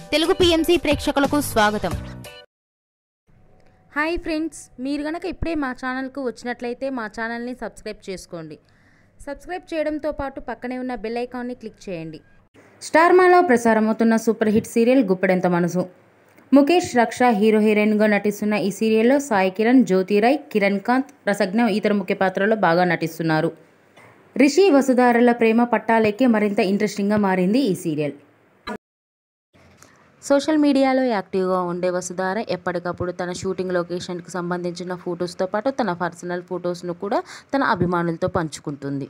Telugu PMC ప్రేక్షకులకు స్వాగతం hi friends మీరు గనక ఇప్పుడే మా ఛానల్కు వచ్చినట్లయితే మా ఛానల్ని సబ్స్క్రైబ్ చేసుకోండి సబ్స్క్రైబ్ చేయడంతో పాటు పక్కనే ఉన్న బెల్ ఐకాన్ని క్లిక్ చేయండి స్టార్మాలో ప్రసారమవుతున్న super hit serial Guppedantha Manasu Mukesh రక్ష హీరో హీరోయిన్గా నటిస్తున్న ఈ సీరియల్లో సాయి కిరణ్ జ్యోతిరాయ్ కిరణ్ కాంత్ రసజ్ఞ ఇతర ముఖ్య పాత్రల్లో బాగా నటిస్తున్నారు రిషి వసుధారల ప్రేమ పట్టాలెక్కి మరింత ఇంట్రెస్టింగ్గా మారింది ఈ సీరియల్ సోషల్ మీడియాలో యాక్టివ్గా ఉండే వసుధార ఎప్పటికప్పుడు తన షూటింగ్ లొకేషన్కి సంబంధించిన ఫొటోస్తో పాటు తన పర్సనల్ ఫొటోస్ను కూడా తన అభిమానులతో పంచుకుంటుంది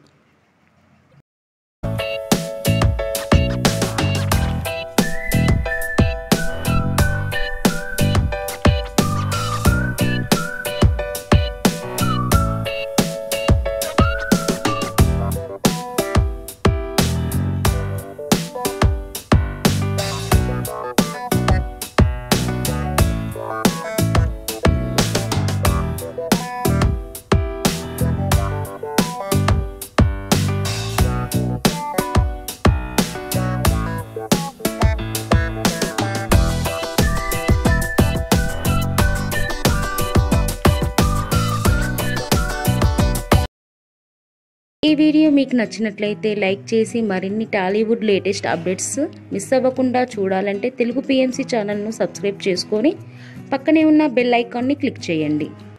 ఈ వీడియో మీకు నచ్చినట్లయితే లైక్ చేసి మరిన్ని టాలీవుడ్ లేటెస్ట్ అప్డేట్స్ మిస్ అవ్వకుండా చూడాలంటే తెలుగు పిఎంసి ఛానల్ను సబ్స్క్రైబ్ చేసుకొని పక్కనే ఉన్న బెల్ ఐకాన్ని క్లిక్ చేయండి